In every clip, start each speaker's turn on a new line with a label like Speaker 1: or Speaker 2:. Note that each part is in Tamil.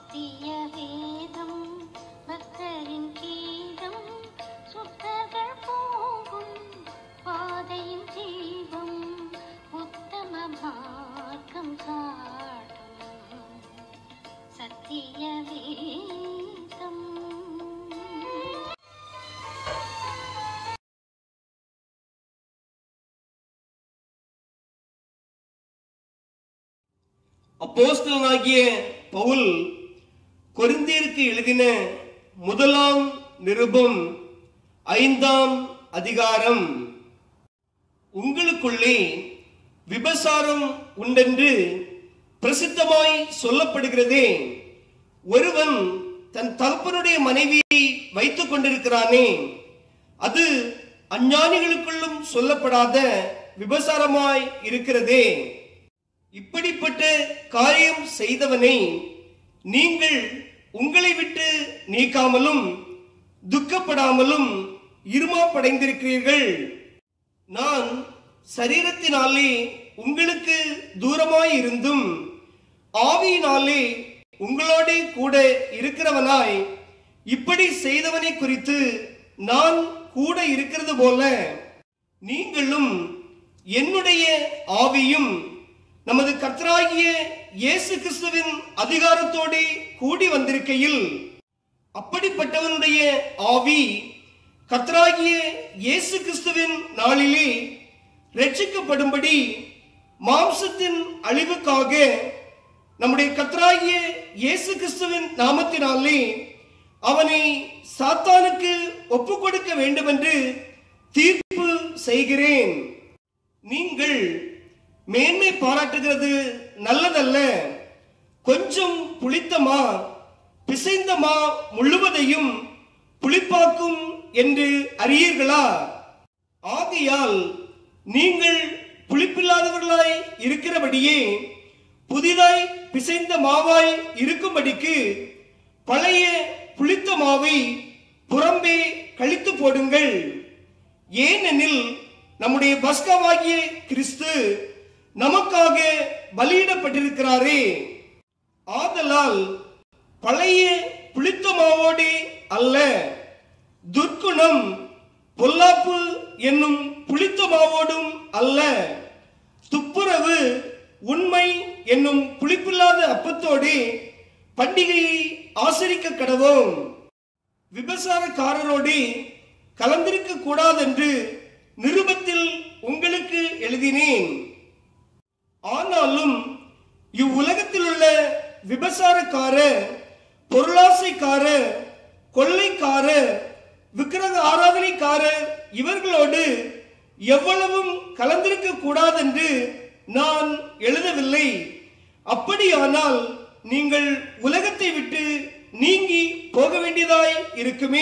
Speaker 1: சத்திய வேதம் பக்தரின் கீதம் சுத்தர்கள் போகும் பாதையின் ஜீவம் உத்தம மார்க்கம் காட்டும் சத்திய வேதம்
Speaker 2: அப்போஸ்தலனாகிய பவுல் கொரிந்தியருக்கு எழுதின முதலாம் நிருபம் ஐந்தாம் அதிகாரம் உங்களுக்குள்ளே விபசாரம் உண்டென்று பிரசித்தமாய் சொல்லப்படுகிறதே ஒருவன் தன் தகப்பனுடைய மனைவியை வைத்துக் கொண்டிருக்கிறானே அது அஞ்ஞானிகளுக்குள்ளும் சொல்லப்படாத விபசாரமாய் இருக்கிறதே இப்படிப்பட்ட காரியம் செய்தவனை நீங்கள் உங்களை விட்டு நீக்காமலும் துக்கப்படாமலும் இருமாப்படைந்திருக்கிறீர்கள் நான் சரீரத்தினாலே உங்களுக்கு தூரமாய் இருந்தும் ஆவியினாலே உங்களோட கூட இருக்கிறவனாய் இப்படி செய்தவனை குறித்து நான் கூட இருக்கிறது போல நீங்களும் என்னுடைய ஆவியும் நமது கர்த்தராகிய இயேசு கிறிஸ்துவின் அதிகாரத்தோடு கூடி வந்திருக்கையில் அப்படிப்பட்டவனுடைய ஆவி கர்த்தராகிய இயேசு கிறிஸ்துவின் நாளிலே ரட்சிக்கப்படும்படி மாம்சத்தின் அழிவுக்காக நம்முடைய கர்த்தராகிய இயேசு கிறிஸ்துவின் நாமத்தினாலே அவனை சாத்தானுக்கு ஒப்பு கொடுக்க வேண்டும் என்று தீர்ப்பு செய்கிறேன் நீங்கள் மேன்மை பாராட்டுகிறது நல்லதல்ல கொஞ்சம் புளித்தமா பிசைந்தமா முழுவதையும் புளிப்பாக்கும் என்று அறியீர்களா ஆகையால் நீங்கள் புளிப்பில்லாதவர்களாய் இருக்கிறபடியே புதிதாய் பிசைந்த மாவாய் இருக்கும்படிக்கு பழைய புளித்த மாவை புறம்பே கழித்து போடுங்கள் ஏனெனில் நம்முடைய பஸ்காவாகிய கிறிஸ்து நமக்காக பலியிடப்பட்டிருக்கிறாரே ஆதலால் பழைய புளித்த மாவோடு அல்ல துர்க்குணம் பொல்லாப்பு என்னும் புளித்த மாவோடும் அல்ல துப்புரவு உண்மை என்னும் புளிப்பில்லாத அப்பத்தோடு பண்டிகையை ஆசரிக்க கடவோம் விபசாரக்காரரோடு கலந்திருக்க கூடாதென்று நிருபத்தில் உங்களுக்கு எழுதினேன் ஆனாலும் இவ்வுலகத்தில் உள்ள விபசாரக்கார பொருளாசைக்கார கொள்ளைக்கார விக்கிரக ஆராதனைக்காரர் இவர்களோடு எவ்வளவும் கலந்திருக்க கூடாதென்று நான் எழுதவில்லை அப்படியானால் நீங்கள் உலகத்தை விட்டு நீங்கி போக வேண்டியதாய் இருக்குமே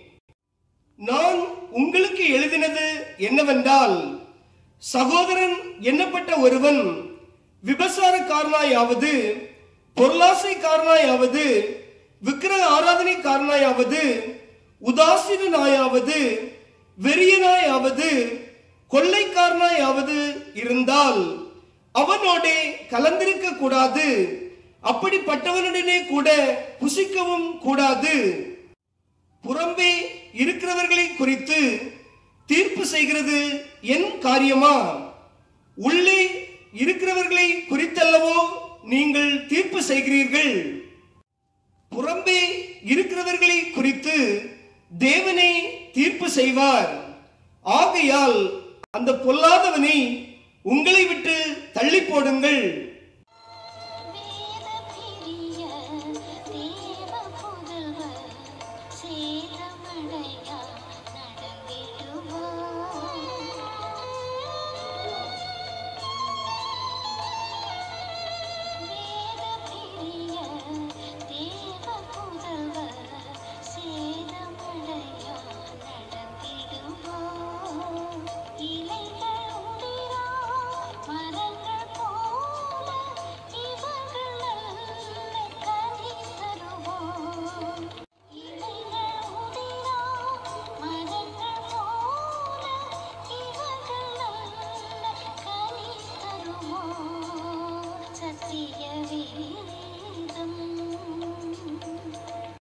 Speaker 2: நான் உங்களுக்கு எழுதினது என்னவென்றால் சகோதரன் எண்ணப்பட்ட ஒருவன் விபசாரக்காரனாயாவது பொருளாசைக்காரனாயாவது விக்கிரக ஆராதனைக்காரனாயாவது உதாசீனாயாவது வெறியனாயாவது கொள்ளைக்காரனாயாவது இருந்தால் அவனோடே கலந்திருக்க கூடாது அப்படிப்பட்டவனுடனே கூட புசிக்கவும் கூடாது புறம்பே இருக்கிறவர்களை குறித்து தீர்ப்பு செய்கிறது என் காரியமா உள்ளே இருக்கிறவர்களை குறித்தல்லவோ நீங்கள் தீர்ப்பு செய்கிறீர்கள் புறம்பே இருக்கிறவர்களை குறித்து தேவனே தீர்ப்பு செய்வார் ஆகையால் அந்த பொல்லாதவனை உங்களை விட்டு தள்ளி போடுங்கள்